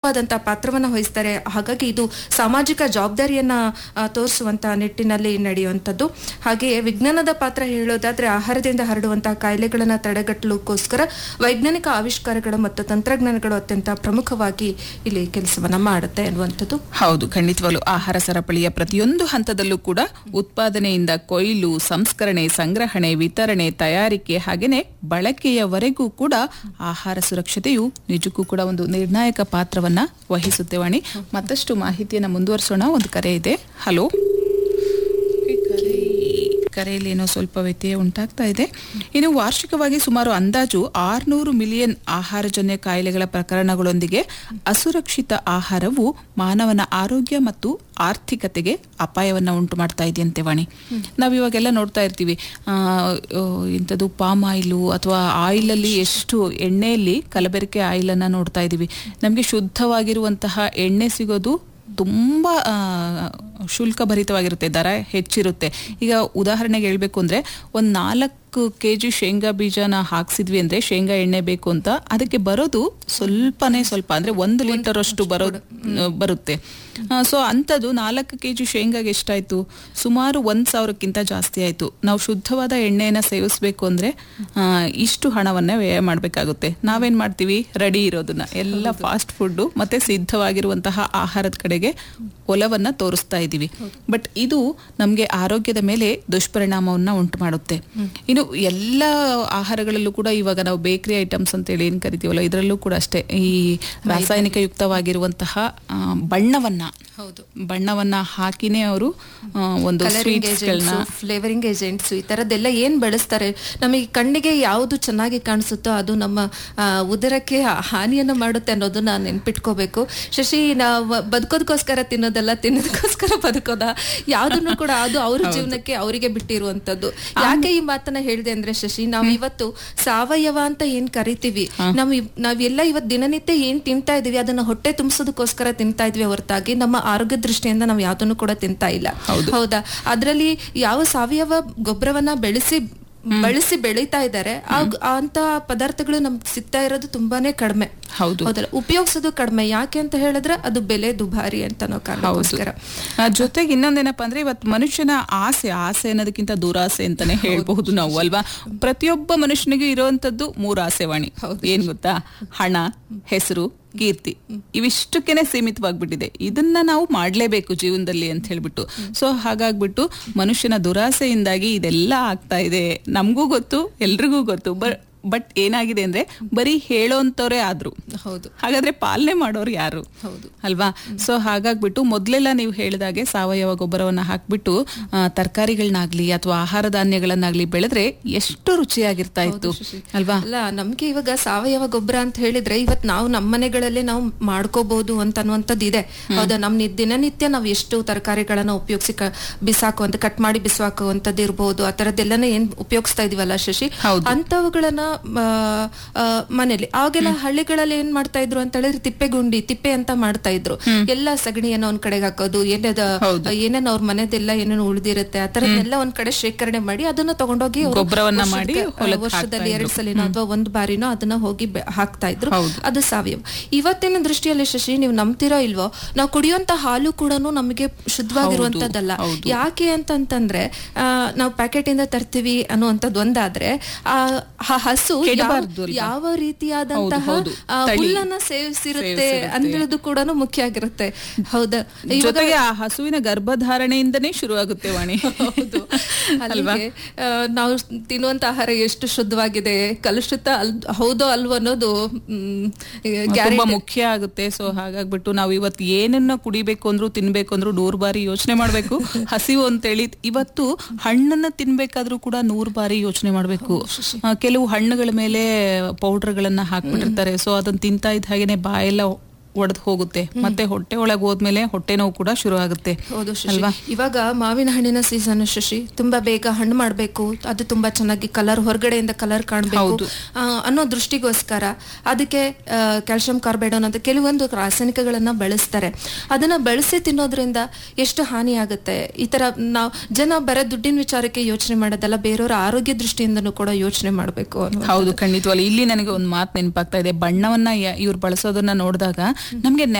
ಪ್ರಮುಖವಾದಂತಹ ಪಾತ್ರವನ್ನ ವಹಿಸ್ತಾರೆ ಹಾಗಾಗಿ ಇದು ಸಾಮಾಜಿಕ ಜವಾಬ್ದಾರಿಯನ್ನ ಆ, ತೋರಿಸುವಂತ ನಿಟ್ಟಿನಲ್ಲಿ ನಡೆಯುವಂಥದ್ದು ಹಾಗೆಯೇ ವಿಜ್ಞಾನದ ಪಾತ್ರ ಹೇಳೋದಾದ್ರೆ ಆಹಾರದಿಂದ ಹರಡುವಂತಹ ಕಾಯಿಲೆಗಳನ್ನ ತಡೆಗಟ್ಟಲಿಕ್ಕೋಸ್ಕರ ವೈಜ್ಞಾನಿಕ ಆವಿಷ್ಕಾರಗಳು ಮತ್ತು ತಂತ್ರಜ್ಞಾನಗಳು ಅತ್ಯಂತ ಪ್ರಮುಖವಾಗಿ ಇಲ್ಲಿ ಕೆಲಸವನ್ನ ಮಾಡುತ್ತೆ ಅನ್ನುವಂಥದ್ದು ಹೌದು ಖಂಡಿತವಾಗ್ಲು ಆಹಾರ ಸರಪಳಿಯ ಪ್ರತಿಯೊಂದು ಹಂತದಲ್ಲೂ ಕೂಡ ಉತ್ಪಾದನೆಯಿಂದ ಕೊಯ್ಲು ಸಂಸ್ಕರಣೆ ಸಂಗ್ರಹಣೆ ವಿತರಣೆ ತಯಾರಿಕೆ ಹಾಗೇನೆ ಬಳಕೆಯವರೆಗೂ ಕೂಡ ಆಹಾರ ಸುರಕ್ಷತೆಯು ನಿಜಕ್ಕೂ ಕೂಡ ಒಂದು ನಿರ್ಣಾಯಕ ಪಾತ್ರವನ್ನ ವಹಿಸುತ್ತೆ ವಾಣಿ ಮತ್ತಷ್ಟು ಮಾಹಿತಿಯನ್ನ ಮುಂದುವರಿಸೋಣ ಒಂದು ಕರೆ ಇದೆ ಹಲೋ ಕರೆಯಲ್ಲಿ ಏನೋ ಸ್ವಲ್ಪ ವ್ಯತ್ಯಯ ಉಂಟಾಗ್ತಾ ಇದೆ ಇನ್ನು ವಾರ್ಷಿಕವಾಗಿ ಸುಮಾರು ಅಂದಾಜು ಆರ್ನೂರು ಮಿಲಿಯನ್ ಆಹಾರಜನ್ಯ ಕಾಯಿಲೆಗಳ ಪ್ರಕರಣಗಳೊಂದಿಗೆ ಅಸುರಕ್ಷಿತ ಆಹಾರವು ಮಾನವನ ಆರೋಗ್ಯ ಮತ್ತು ಆರ್ಥಿಕತೆಗೆ ಅಪಾಯವನ್ನ ಉಂಟು ಮಾಡ್ತಾ ಇದೆಯಂತೆ ವಾಣಿ ನಾವು ಇವಾಗೆಲ್ಲ ನೋಡ್ತಾ ಇರ್ತೀವಿ ಆ, ಆ, ಇಂಥದ್ದು ಪಾಮ್ ಆಯಿಲು ಅಥವಾ ಆಯಿಲಲ್ಲಿ ಎಷ್ಟು ಎಣ್ಣೆಯಲ್ಲಿ ಕಲಬೆರಕೆ ಆಯಿಲನ್ನು ನೋಡ್ತಾ ಇದ್ದೀವಿ ನಮಗೆ ಶುದ್ಧವಾಗಿರುವಂತಹ ಎಣ್ಣೆ ಸಿಗೋದು ತುಂಬಾ ಆ, ಶುಲ್ಕಭರಿತವಾಗಿರುತ್ತೆ ದರ ಹೆಚ್ಚಿರುತ್ತೆ ಈಗ ಉದಾಹರಣೆಗೆ ಹೇಳ್ಬೇಕು ಅಂದ್ರೆ ಒಂದ್ ನಾಲ್ಕು ಕೆ ಜಿ ಶೇಂಗಾ ಬೀಜನ ಹಾಕ್ಸಿದ್ವಿ ಅಂದ್ರೆ ಶೇಂಗಾ ಎಣ್ಣೆ ಬೇಕು ಅಂತ ಅದಕ್ಕೆ ಬರೋದು ಸ್ವಲ್ಪನೇ ಸ್ವಲ್ಪ ಅಂದ್ರೆ ಒಂದು ಲೀಟರ್ ಅಷ್ಟು ಬರೋ ಬರುತ್ತೆ ಸೊ ಅಂಥದ್ದು ನಾಲ್ಕು ಕೆ ಜಿ ಶೇಂಗಾಗೆ ಎಷ್ಟಾಯ್ತು ಸುಮಾರು ಒಂದ್ ಸಾವಿರಕ್ಕಿಂತ ಜಾಸ್ತಿ ಆಯ್ತು ನಾವು ಶುದ್ಧವಾದ ಎಣ್ಣೆಯನ್ನ ಸೇವಿಸ್ಬೇಕು ಅಂದ್ರೆ ಆ, ಇಷ್ಟು ಹಣವನ್ನ ವ್ಯಯ ಮಾಡಬೇಕಾಗುತ್ತೆ ನಾವೇನ್ ಮಾಡ್ತೀವಿ ರೆಡಿ ಇರೋದನ್ನ ಎಲ್ಲ ಫಾಸ್ಟ್ ಫುಡ್ ಮತ್ತೆ ಸಿದ್ಧವಾಗಿರುವಂತಹ ಆಹಾರದ ಕಡೆಗೆ ಒಲವನ್ನ ತೋರಿಸ್ತಾ ಇದ್ದೀವಿ ಬಟ್ ಇದು ನಮಗೆ ಆರೋಗ್ಯದ ಮೇಲೆ ದುಷ್ಪರಿಣಾಮವನ್ನ ಉಂಟು ಮಾಡುತ್ತೆ ಇನ್ನು ಎಲ್ಲ ಆಹಾರಗಳಲ್ಲೂ ಕೂಡ ಇವಾಗ ನಾವು ಬೇಕರಿ ಐಟಮ್ಸ್ ಅಂತ ಹೇಳಿ ಏನ್ ಕರಿತೀವಲ್ಲ ಇದರಲ್ಲೂ ಕೂಡ ಅಷ್ಟೇ ಈ ರಾಸಾಯನಿಕ ಯುಕ್ತವಾಗಿರುವಂತಹ ಆ, ಬಣ್ಣವನ್ನ ಹೌದು ಬಣ್ಣವನ್ನ ಹಾಕಿನೇ ಅವರು ಒಂದು ಕಲರಿಂಗ್ ಸ್ವೀಟ್ಸ್ಗಳನ್ನ ಏಜೆಂಟ್ಸ್ ಫ್ಲೇವರಿಂಗ್ ಏಜೆಂಟ್ಸ್ ಈ ತರದ್ದೆಲ್ಲ ಏನ್ ಬಳಸ್ತಾರೆ ನಮಗೆ ಕಣ್ಣಿಗೆ ಯಾವುದು ಚೆನ್ನಾಗಿ ಕಾಣಿಸುತ್ತೋ ಅದು ನಮ್ಮ ಆ, ಉದರಕ್ಕೆ ಹಾನಿಯನ್ನ ಮಾಡುತ್ತೆ ಅನ್ನೋದನ್ನ ನೆನ್ಪಿಟ್ಕೋಬೇಕು ಶಶಿ ನಾವು ಬದುಕೋದಕ್ಕೋಸ್ಕರ ತಿನ್ನೋದಲ್ಲ ತಿನ್ನೋದಕ್ಕೋಸ್ಕರ ಬದುಕೋದ ಯಾವ್ದನ್ನು ಕೂಡ ಅದು ಅವ್ರ ಜೀವನಕ್ಕೆ ಅವರಿಗೆ ಬಿಟ್ಟಿರುವಂತದ್ದು ಯಾಕೆ ಈ ಮಾತನ್ನ ಹೇಳಿದೆ ಅಂದ್ರೆ ಶಶಿ ನಾವು ಇವತ್ತು ಸಾವಯವ ಅಂತ ಏನ್ ಕರಿತೀವಿ ನಾವು ಇವ್- ನಾವೆಲ್ಲ ಇವತ್ತು ದಿನನಿತ್ಯ ಏನ್ ತಿಂತಾ ಇದೀವಿ ಅದನ್ನ ಹೊಟ್ಟೆ ತುಂಬಿಸೋದಕ್ಕೋಸ್ಕರ ತಿಂತಾ ಇದ್ವಿ ಹೊರತಾಗಿ ನಮ್ಮ ಆರೋಗ್ಯ ದೃಷ್ಟಿಯಿಂದ ನಾವು ಯಾವ್ದನ್ನು ಕೂಡ ತಿಂತಾ ಇಲ್ಲ ಹೌದಾ ಅದ್ರಲ್ಲಿ ಯಾವ ಸಾವಯವ ಗೊಬ್ಬರವನ್ನ ಬೆಳೆಸಿ ಬಳಸಿ ಬೆಳೀತಾ ಇದ್ದಾರೆ ಅಂತ ಪದಾರ್ಥಗಳು ನಮ್ಗೆ ಸಿಗ್ತಾ ಇರೋದು ತುಂಬಾನೇ ಕಡಿಮೆ ಹೌದು ಹೌದಲ್ಲ ಉಪಯೋಗಿಸೋದು ಕಡಿಮೆ ಯಾಕೆ ಅಂತ ಹೇಳಿದ್ರೆ ಅದು ಬೆಲೆ ದುಬಾರಿ ಅಂತ ನಾವು ಕಾರಣಕ್ಕೋಸ್ಕರ ಆ, ಜೊತೆಗೆ ಇನ್ನೊಂದೇನಪ್ಪ ಅಂದ್ರೆ ಇವತ್ತು ಮನುಷ್ಯನ ಆಸೆ ಆಸೆ ಅನ್ನೋದಕ್ಕಿಂತ ದುರಾಸೆ ಅಂತಾನೆ ಹೇಳ್ಬಹುದು ನಾವು ಅಲ್ವಾ ಪ್ರತಿಯೊಬ್ಬ ಮನುಷ್ಯನಿಗೂ ಇರುವಂತದ್ದು ಮೂರು ಆಸೆ ವಾಣಿ ಏನ್ ಗೊತ್ತಾ ಹಣ ಹೆಸರು ಕೀರ್ತಿ ಇವಿಷ್ಟಕ್ಕೇನೆ ಸೀಮಿತವಾಗ್ಬಿಟ್ಟಿದೆ ಇದನ್ನ ನಾವು ಮಾಡ್ಲೇಬೇಕು ಜೀವನದಲ್ಲಿ ಅಂತ ಹೇಳ್ಬಿಟ್ಟು ಸೊ ಹಾಗಾಗ್ಬಿಟ್ಟು ಮನುಷ್ಯನ ದುರಾಸೆಯಿಂದಾಗಿ ಇದೆಲ್ಲ ಆಗ್ತಾ ಇದೆ ನಮಗೂ ಗೊತ್ತು ಎಲ್ರಿಗೂ ಗೊತ್ತು ಬಟ್ ಏನಾಗಿದೆ ಅಂದ್ರೆ ಬರೀ ಹೇಳೋಂತವ್ರೆ ಆದ್ರು ಹೌದು ಹಾಗಾದ್ರೆ ಪಾಲನೆ ಮಾಡೋರು ಯಾರು ಹೌದು ಅಲ್ವಾ ಸೊ ಹಾಗಾಗ್ಬಿಟ್ಟು ಮೊದ್ಲೆಲ್ಲ ನೀವು ಹೇಳಿದಾಗೆ ಸಾವಯವ ಗೊಬ್ಬರವನ್ನ ಹಾಕ್ಬಿಟ್ಟು ಆ, ತರಕಾರಿಗಳನ್ನಾಗ್ಲಿ ಅಥವಾ ಆಹಾರ ಧಾನ್ಯಗಳನ್ನಾಗ್ಲಿ ಬೆಳೆದ್ರೆ ಎಷ್ಟು ರುಚಿಯಾಗಿರ್ತಾ ಇತ್ತು ಅಲ್ವಾ ಅಲ್ಲ ನಮ್ಗೆ ಇವಾಗ ಸಾವಯವ ಗೊಬ್ಬರ ಅಂತ ಹೇಳಿದ್ರೆ ಇವತ್ ನಾವು ನಮ್ಮ ಮನೆಗಳಲ್ಲೇ ನಾವು ಮಾಡ್ಕೋಬಹುದು ಅಂತ ಅನ್ನುವಂಥದ್ದು ಇದೆ ಹೌದಾ ನಮ್ ನಿ- ದಿನನಿತ್ಯ ನಾವು ಎಷ್ಟು ತರಕಾರಿಗಳನ್ನ ಉಪಯೋಗಿಸಿ ಬಿಸಾಕುವಂತ ಕಟ್ ಮಾಡಿ ಬಿಸಾಕುವಂತದ್ದು ಇರ್ಬೋದು ಆ ತರದ್ದೆಲ್ಲನ ಏನ್ ಉಪಯೋಗಿಸ್ತಾ ಇದೀವಲ್ಲ ಶಶಿ ಹೌದು. ಅಂತವುಗಳನ್ನ ಆ, ಆ, ಮನೇಲಿ ಆಗೆಲ್ಲ ಹಳ್ಳಿಗಳಲ್ಲಿ ಏನ್ ಮಾಡ್ತಾ ಇದ್ರು ಅಂತ ಹೇಳಿದ್ರೆ ತಿಪ್ಪೆ ಗುಂಡಿ ತಿಪ್ಪೆ ಅಂತ ಮಾಡ್ತಾ ಇದ್ರು ಎಲ್ಲಾ ಸಗಣಿಯನ್ನ ಒಂದ್ ಕಡೆಗೆ ಹಾಕೋದು ಏನೇದ ಏನೇನ್ ಅವ್ರ ಮನೆದೆಲ್ಲ ಏನೇನು ಉಳಿದಿರುತ್ತೆ ಆ ತರದೆಲ್ಲ ಒಂದ್ ಕಡೆ ಶೇಖರಣೆ ಮಾಡಿ ಅದನ್ನ ತಗೊಂಡೋಗಿ ಅವ್ರು ಗೊಬ್ಬರವನ್ನ ಮಾಡಿ ವರ್ಷಕ್ಕೆ, ಆ, ಹೊಲಕ್ಕೆ ವರ್ಷದಲ್ಲಿ ಎರಡ್ ಸಲಿನೋ ಅಥವಾ ಒಂದ್ ಬಾರಿನೋ ಅದನ್ನ ಹೋಗಿ ಬೆ- ಹಾಕ್ತಾ ಇದ್ರು ಅದು ಸಾವಯವ ಇವತ್ತಿನ ದೃಷ್ಟಿಯಲ್ಲಿ ಶಶಿ ನೀವು ನಂಬ್ತಿರೋ ಇಲ್ವೋ ನಾವು ಕುಡಿಯುವಂತ ಹಾಲು ಕೂಡ ನಮಗೆ ಶುದ್ಧವಾಗಿರುವಂತದ್ದಲ್ಲ ಯಾಕೆ ಅಂತಂತಂದ್ರೆ ಆ, ನಾವು ಪ್ಯಾಕೆಟ್ ಇಂದ ತರ್ತೀವಿ ಅನ್ನುವಂಥದ್ದು ಒಂದಾದ್ರೆ ಆ ಹ- ಹಸು ಯಾವ- ಕೆಡಬಾರ್ದು ಅಲ್ವಾ? ಯಾವ ರೀತಿಯಾದಂತಹ ಹೌದು, ಆ, ತಳಿ. ಹುಲ್ಲನ್ನ ಸೇವಿಸಿರುತ್ತೆ ಅನ್ನೋದು ಕೂಡ ಮುಖ್ಯ ಆಗಿರುತ್ತೆ ಹೌದಾ ಇವಾಗ ಜೊತೆಗೆ ಆ ಹಸುವಿನ ಗರ್ಭಧಾರಣೆಯಿಂದನೇ ಶುರುವಾಗುತ್ತೆ ವಾಣಿ ಹೌದು ಅಲ್ಲಿಗೆ ಆ, ನಾವು ತಿನ್ನುವಂತ ಆಹಾರ ಎಷ್ಟು ಶುದ್ಧವಾಗಿದೆ ಕಲುಷಿತ ಅಲ್ ಹೌದೋ ಅಲ್ವೋ ಅನ್ನೋದು ಮ್, ತುಂಬಾ ಗ್ಯಾರಂಟಿ ಮುಖ್ಯ ಆಗುತ್ತೆ ಸೊ ಹಾಗಾಗ್ಬಿಟ್ಟು ನಾವು ಇವತ್ತು ಏನನ್ನ ಕುಡಿಬೇಕು ಅಂದ್ರೂ ತಿನ್ಬೇಕು ಅಂದ್ರೂ ನೂರ್ ಬಾರಿ ಯೋಚನೆ ಮಾಡ್ಬೇಕು ಹಸಿವು ಅಂತೇಳಿ ಇವತ್ತು ಹಣ್ಣನ್ನ ತಿನ್ಬೇಕಾದ್ರೂ ಕೂಡ ನೂರ್ ಬಾರಿ ಯೋಚನೆ ಮಾಡ್ಬೇಕು ಆ, ಕೆಲವು ಹಣ್ಣುಗಳ ಮೇಲೆ ಪೌಡರ್ಗಳನ್ನ ಹಾಕ್ಬಿಟ್ಟಿರ್ತಾರೆ ಸೊ ಅದನ್ನ ತಿಂತಾ ಇದ್ದ ಹಾಗೇನೆ ಬಾಯೆಲ್ಲ ಒಡೆದು ಹೋಗುತ್ತೆ ಮತ್ತೆ ಹೊಟ್ಟೆ ಒಳಗೆ ಹೋದ್ಮೇಲೆ ಹೊಟ್ಟೆ ನೋವು ಕೂಡ ಶುರು ಆಗುತ್ತೆ ಹೌದು ಶಶಿ ಇವಾಗ ಮಾವಿನ ಹಣ್ಣಿನ ಸೀಸನ್ ಶಶಿ ತುಂಬಾ ಬೇಗ ಹಣ್ಣು ಮಾಡ್ಬೇಕು ಅದು ತುಂಬಾ ಚೆನ್ನಾಗಿ ಕಲರ್ ಹೊರಗಡೆಯಿಂದ ಕಲರ್ ಕಾಣಬೇಕು ಅನ್ನೋ ದೃಷ್ಟಿಗೋಸ್ಕರ ಅದಕ್ಕೆ ಕ್ಯಾಲ್ಸಿಯಂ ಕಾರ್ಬೈಡೋನ್ ಅಂತ ಕೆಲವೊಂದು ರಾಸಾಯನಿಕಗಳನ್ನ ಬಳಸ್ತಾರೆ ಅದನ್ನ ಬಳಸಿ ತಿನ್ನೋದ್ರಿಂದ ಎಷ್ಟು ಹಾನಿ ಆಗುತ್ತೆ ಈ ತರ ನಾವು ಜನ ಬರೋ ದುಡ್ಡಿನ ವಿಚಾರಕ್ಕೆ ಯೋಚನೆ ಮಾಡೋದಲ್ಲ ಬೇರೆಯವರ ಆರೋಗ್ಯ ದೃಷ್ಟಿಯಿಂದನೂ ಕೂಡ ಯೋಚನೆ ಮಾಡಬೇಕು ಅನ್ನೋ ಹೌದು ಖಂಡಿತವಲ್ಲ ಇಲ್ಲಿ ನನಗೆ ಒಂದು ಮಾತು ನೆನಪಾಗ್ತಾ ಇದೆ ಬಣ್ಣವನ್ನ ಇವ್ರು ಬಳಸೋದನ್ನ ನೋಡಿದಾಗ ನಮ್ಗೆ